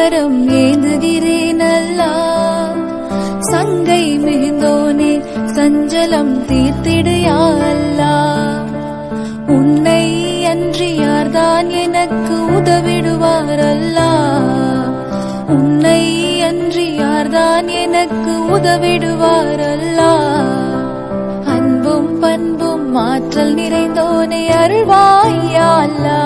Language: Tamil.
கரம் ஏந்துகிறேன் அல்லா சங்கை மிகுந்தோனே சஞ்சலம் தீர்த்திடு யா அல்லா உன்னை அன்றி யார்தான் எனக்கு உதவிடுவார் அல்லா உன்னை அன்றி யார்தான் எனக்கு உதவிடுவார் அல்லா அன்பும் பண்பும் மாற்றல் நிறைந்தோனே அருள்வாய் யா அல்லா